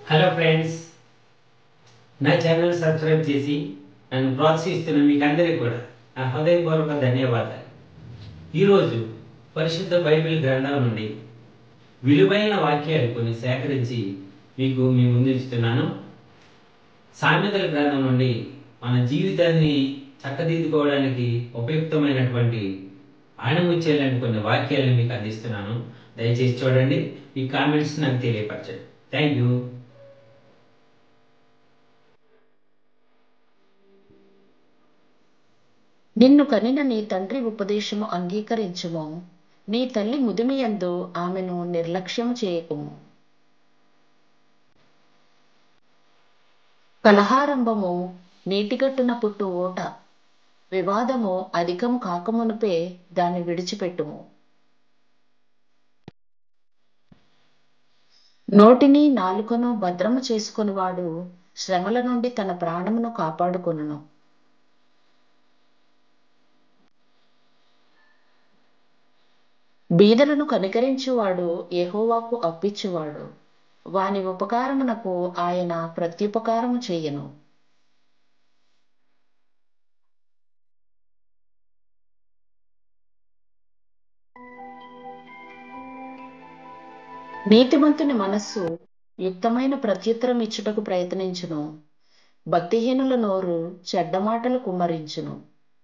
Hello friends నా channel subscribe చేసి నన్ను ప్రోత్సహిస్తున్న మీకు అందరికీ కూడా నా హృదయపూర్వక ధన్యవాదాలు ఈరోజు పరిశుద్ధ బైబిల్ గ్రంథం నుండి విలువైన వాక్యాలు కొన్ని సేకరించి మీకు మీ ముందు ఇస్తున్నాను సామెతల గ్రంథం నుండి మన జీవితాన్ని చక్కదిద్దుకోవడానికి ఉపయుక్తమైనటువంటి ఆణముచ్చేలాంటి కొన్ని వాక్యాలను మీకు అందిస్తున్నాను దయచేసి చూడండి మీ కామెంట్స్ నాకు తెలియపరచండి థ్యాంక్ యూ నిన్ను కనిన నీ తండ్రి ఉపదేశము అంగీకరించుము నీ తల్లి ముదిమియందు ఆమెను నిర్లక్ష్యము చేయకుము కలహారంభము నీటిగట్టున పుట్టు ఓట వివాదము అధికము కాకమునుపే దాన్ని విడిచిపెట్టుము నోటిని నాలుకను భద్రము చేసుకునివాడు శ్రమల నుండి తన ప్రాణమును కాపాడుకొనును బీదలను కనికరించువాడు యెహోవాకు అప్పిచ్చువాడు వాని ఉపకారమునకు ఆయన ప్రత్యుపకారము చేయను నీతిమంతుని మనస్సు యుక్తమైన ప్రత్యుత్తరం ఇచ్చుటకు ప్రయత్నించును భక్తిహీనుల నోరు చెడ్డ మాటలు కుమ్మరించును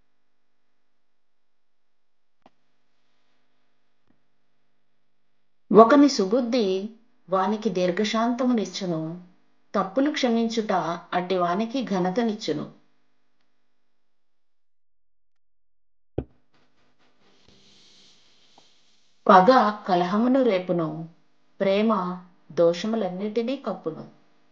ఒకని సుబుద్ధి వానికి దీర్ఘశాంతమునిచ్చును తప్పులు క్షమించుట అట్టి వానికి ఘనతనిచ్చును పగ కలహమును రేపును ప్రేమ దోషములన్నిటినీ కప్పును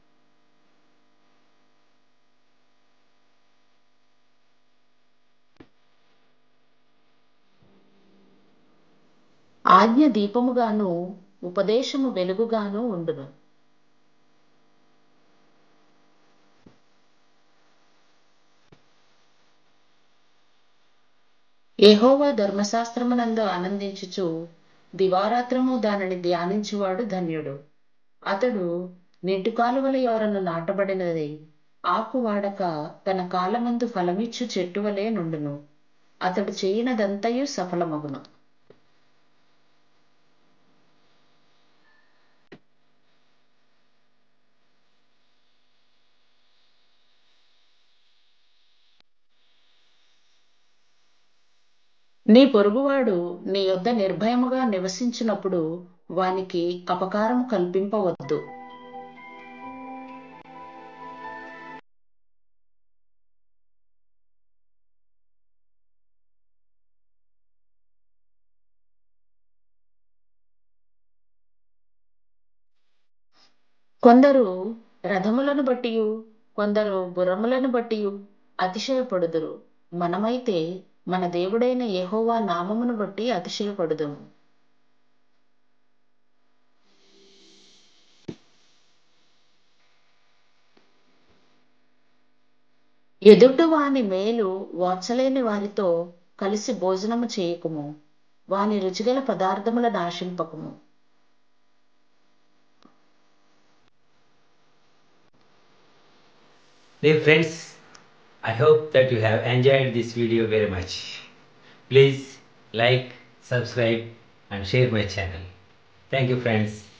ఆజ్ఞ దీపముగాను ఉపదేశము వెలుగుగాను ఉండును యెహోవా ధర్మశాస్త్రమునందు ఆనందించుచు దివారాత్రము దానిని ధ్యానించువాడు ధన్యుడు అతడు నింటు కాలువల ఎవరను నాటబడినది ఆకు వాడక తన కాలమందు ఫలమిచ్చు చెట్టు వలె నుండును అతడు చేయనదంతయు సఫలమగును నీ పొరుగువాడు నీ యొద్ద నిర్భయముగా నివసించినప్పుడు వానికి అపకారం కల్పింపవద్దు కొందరు రథములను బట్టి కొందరు గుర్రములను బట్టి అతిశయపడుదురు మనమైతే మన దేవుడైన యెహోవా నామమును బట్టి అతిశయపడుదుము ఎదుటి వాని మేలు వాచలేని వారితో కలిసి భోజనము చేయకుము వాని రుచిగల పదార్థముల నాశింపకము Dear friends, I hope that you have enjoyed this video very much. Please like, subscribe and share my channel. Thank you friends.